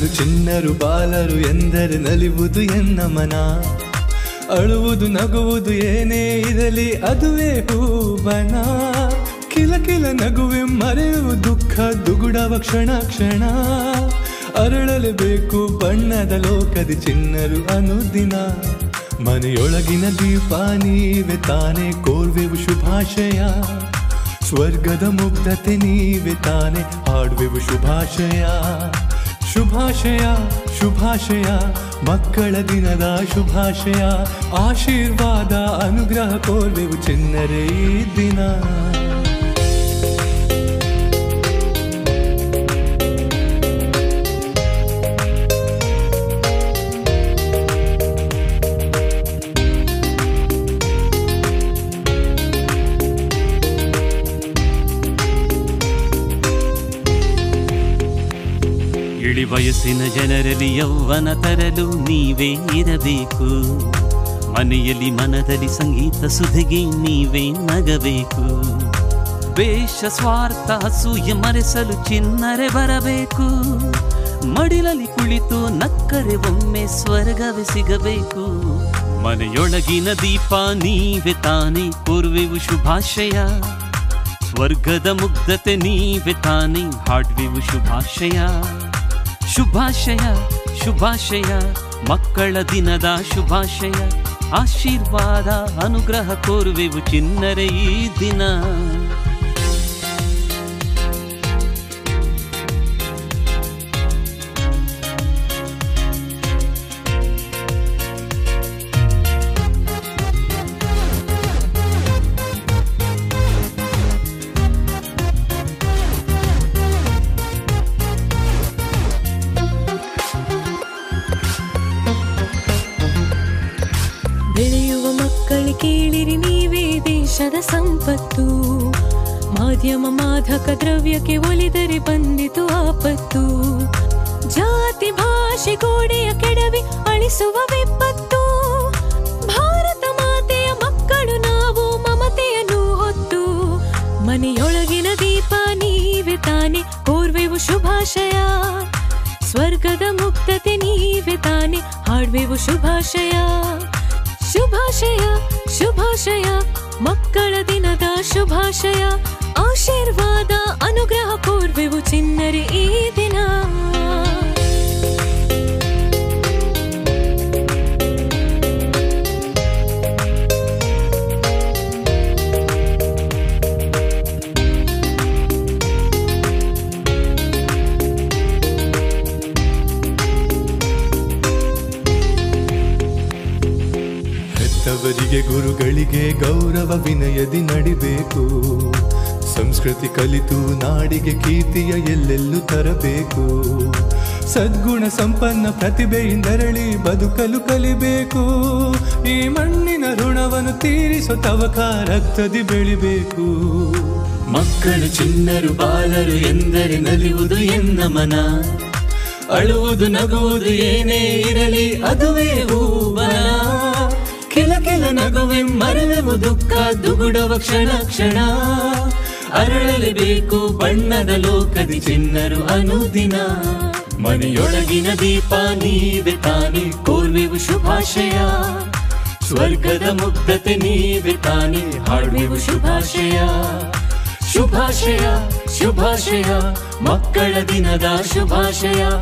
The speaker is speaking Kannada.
ಮಕ್ಕಳು ಚಿನ್ನರು ಬಾಲರು ಎಂದರೆ ನಲಿವುದು ಎನ್ನ ಮನ ಅಳುವುದು ನಗುವುದು ಏನೇ ಇರಲಿ ಅದುವೇ ಹೂಬನ ಕಿಲ ಕಿಲ ನಗುವೆ ಮರೆಯುವ ದುಃಖ ದುಗುಡವ ಕ್ಷಣ ಕ್ಷಣ ಅರಳಲೇಬೇಕು ಬಣ್ಣದ ಲೋಕದಿ ಚಿನ್ನರು ಅನುದಿನ ಮನೆಯೊಳಗಿನ ದೀಪ ನೀವೆ ತಾನೇ ಕೋರ್ವೆವು ಶುಭಾಶಯ ಸ್ವರ್ಗದ ಮುಗ್ಧತೆ ನೀವೆ ತಾನೆ ಹಾಡುವೆವು ಶುಭಾಶಯ ಶುಭಾಶಯ ಶುಭಾಶಯ ಮಕ್ಕಳ ದಿನದ ಶುಭಾಶಯ ಆಶೀರ್ವಾದ ಅನುಗ್ರಹ ಕೋರ್ವೆವು ಚಿನ್ನರೇ ಈ ದಿನ ಇಳಿ ವಯಸ್ಸಿನ ಜನರಲ್ಲಿ ಯೌವನ ತರಲು ನೀವೇ ಇರಬೇಕು ಮನೆಯಲ್ಲಿ ಮನದಲ್ಲಿ ಸಂಗೀತ ಸುಧಿಗೆ ನೀವೇ ನಗಬೇಕು ವೇಷ ಸ್ವಾರ್ಥ ಅಸೂಯೆ ಮರೆಸಲು ಚಿನ್ನರೆ ಬರಬೇಕು ಮಡಿಲಲ್ಲಿ ಕುಳಿತು ನಕ್ಕರೆ ಒಮ್ಮೆ ಸ್ವರ್ಗವೇ ಸಿಗಬೇಕು ಮನೆಯೊಳಗಿನ ದೀಪ ನೀವೆ ತಾನೇ ಕೋರುವೆವು ಶುಭಾಶಯ ಸ್ವರ್ಗದ ಮುಗ್ಧತೆ ನೀವೆ ತಾನೇ ಹಾಡುವೆವು ಶುಭಾಶಯ ಶುಭಾಶಯ ಶುಭಾಶಯ ಮಕ್ಕಳ ದಿನದ ಶುಭಾಶಯ ಆಶೀರ್ವಾದ ಅನುಗ್ರಹ ಕೋರುವೆವು ಚಿನ್ನರೆ ಈ ದಿನ ಬೆಳೆಯುವ ಮಕ್ಕಳು ಕೇಳಿರಿ ನೀವೇ ದೇಶದ ಸಂಪತ್ತು ಮಾಧ್ಯಮ ಮಾದಕ ದ್ರವ್ಯಕ್ಕೆ ಒಲಿದರೆ ಬಂದಿತು ಆಪತ್ತು ಜಾತಿ ಭಾಷೆ ಗೋಡೆಯ ಕೆಡವಿ ಅಳಿಸುವ ವಿಪತ್ತು ಭಾರತ ಮಾತೆಯ ಮಕ್ಕಳು ನಾವು ಮಮತೆಯನ್ನು ಹೊತ್ತು ಮನೆಯೊಳಗಿನ ದೀಪ ನೀವೆ ತಾನೆ ಕೋರ್ವೆವು ಶುಭಾಶಯ ಸ್ವರ್ಗದ ಮುಕ್ತತೆ ನೀವೆ ತಾನೆ ಹಾಡ್ವೆವು ಶುಭಾಶಯ ಶುಭಾಶಯ ಶುಭಾಶಯ ಮಕ್ಕಳ ದಿನದ ಶುಭಾಶಯ ಆಶೀರ್ವಾದ ಅನುಗ್ರಹ ಕೋರ್ವೆವು ಚಿನ್ನರಿ ಈ ದಿನ ಹೆತ್ತವರಿಗೆ ಗುರುಗಳಿಗೆ ಗೌರವ ವಿನಯದಿ ನಡಿಬೇಕು ಸಂಸ್ಕೃತಿ ಕಲಿತು ನಾಡಿಗೆ ಕೀರ್ತಿಯ ಎಲ್ಲೆಲ್ಲೂ ತರಬೇಕು ಸದ್ಗುಣ ಸಂಪನ್ನ ಪ್ರತಿಭೆಯಿಂದರಳಿ ಬದುಕಲು ಕಲಿಬೇಕು ಈ ಮಣ್ಣಿನ ಋಣವನ್ನು ತೀರಿಸೋ ತವಕ ರಕ್ತದಿ ಬೆಳಿಬೇಕು ಮಕ್ಕಳು ಚಿನ್ನರು ಬಾಲರು ಎಂದರೆ ನಲಿಯುವುದು ಎನ್ನ ಮನ ಅಳುವುದು ನಗುವುದು ಏನೇ ಇರಲಿ ಅದುವೇ ಹೂವನ ಕಿಲ ಕಿಲ ನಗುವೆ ಮರೆವೆವು ದುಃಖ ದುಗುಡವ ಕ್ಷಣ ಕ್ಷಣ ಅರಳಲೇಬೇಕು ಬಣ್ಣದ ಲೋಕದಿ ಚಿನ್ನರು ಅನುದಿನ ಮನೆಯೊಳಗಿನ ದೀಪ ನೀವೆ ತಾನೇ ಕೋರ್ವೆವು ಶುಭಾಶಯ ಸ್ವರ್ಗದ ಮುಗ್ಧತೆ ನೀವೆ ತಾನೇ ಹಾಡುವೆವು ಶುಭಾಶಯ ಶುಭಾಶಯ ಶುಭಾಶಯ ಮಕ್ಕಳ ದಿನದ ಶುಭಾಶಯ